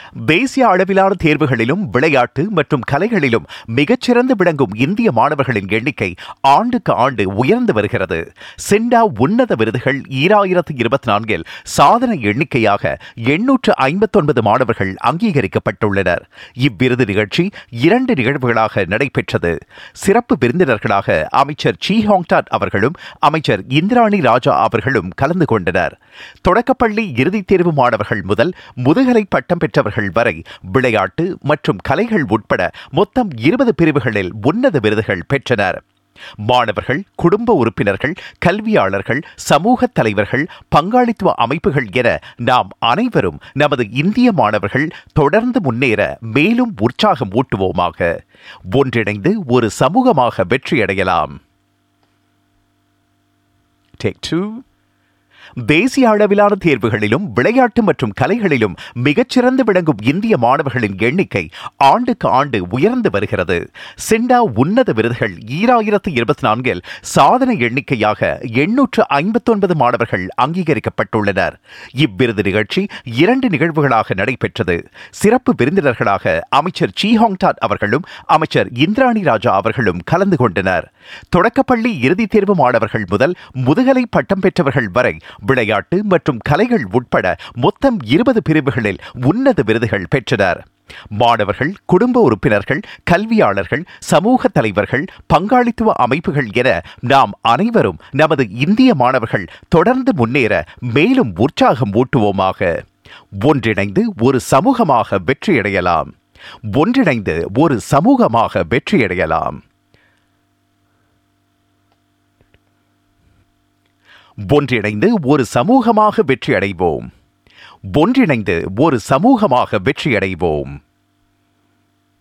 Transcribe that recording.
தேசிய அளவிலான தேர்வுகளிலும் விளையாட்டு மற்றும் கலைகளிலும் மிகச்சிறந்து விளங்கும் இந்திய மாணவர்களின் எண்ணிக்கை ஆண்டுக்கு ஆண்டு உயர்ந்து வருகிறது சென்டா உன்னத விருதுகள் ஈராயிரத்து இருபத்தி நான்கில் சாதனை எண்ணிக்கையாக எண்ணூற்று ஐம்பத்தொன்பது மாணவர்கள் அங்கீகரிக்கப்பட்டுள்ளனர் இவ்விருது நிகழ்ச்சி இரண்டு நிகழ்வுகளாக நடைபெற்றது சிறப்பு விருந்தினர்களாக அமைச்சர் சி ஹாங்டாட் அவர்களும் அமைச்சர் இந்திராணி ராஜா அவர்களும் கலந்து கொண்டனர் தொடக்கப்பள்ளி இறுதித் தேர்வு மாணவர்கள் முதல் முதுகலை பட்டம் பெற்றவர்கள் வரை விளையாட்டு மற்றும் கலைகள் உட்பட மொத்தம் இருபது பிரிவுகளில் உன்னத விருதுகள் பெற்றனர் மாணவர்கள் குடும்ப உறுப்பினர்கள் கல்வியாளர்கள் சமூக தலைவர்கள் பங்காளித்துவ அமைப்புகள் என நாம் அனைவரும் நமது இந்திய மாணவர்கள் தொடர்ந்து முன்னேற மேலும் உற்சாகம் ஊட்டுவோமாக ஒன்றிணைந்து ஒரு சமூகமாக வெற்றியடையலாம் டேக் டூ தேசிய அளவிலான தேர்வுகளிலும் விளையாட்டு மற்றும் கலைகளிலும் மிகச்சிறந்து விளங்கும் இந்திய மாணவர்களின் எண்ணிக்கை ஆண்டுக்கு ஆண்டு உயர்ந்து வருகிறது சென்டா உன்னத விருதுகள் ஈராயிரத்து இருபத்தி நான்கில் சாதனை எண்ணிக்கையாக எண்ணூற்று ஐம்பத்தொன்பது மாணவர்கள் அங்கீகரிக்கப்பட்டுள்ளனர் இவ்விருது நிகழ்ச்சி இரண்டு நிகழ்வுகளாக நடைபெற்றது சிறப்பு விருந்தினர்களாக அமைச்சர் சி ஹாங்டாட் அவர்களும் அமைச்சர் இந்திராணி ராஜா அவர்களும் கலந்து கொண்டனர் தொடக்கப்பள்ளி இறுதித் தேர்வு மாணவர்கள் முதல் முதுகலை பட்டம் பெற்றவர்கள் வரை விளையாட்டு மற்றும் கலைகள் உட்பட மொத்தம் இருபது பிரிவுகளில் உன்னத விருதுகள் பெற்றனர் மாணவர்கள் குடும்ப உறுப்பினர்கள் கல்வியாளர்கள் சமூக தலைவர்கள் பங்காளித்துவ அமைப்புகள் என நாம் அனைவரும் நமது இந்திய மாணவர்கள் தொடர்ந்து முன்னேற மேலும் உற்சாகம் ஊட்டுவோமாக ஒன்றிணைந்து ஒரு சமூகமாக வெற்றியடையலாம் ஒன்றிணைந்து ஒரு சமூகமாக வெற்றியடையலாம் ஒன்றிணைந்து ஒரு சமூகமாக வெற்றியடைவோம் ஒன்றிணைந்து ஒரு சமூகமாக வெற்றியடைவோம்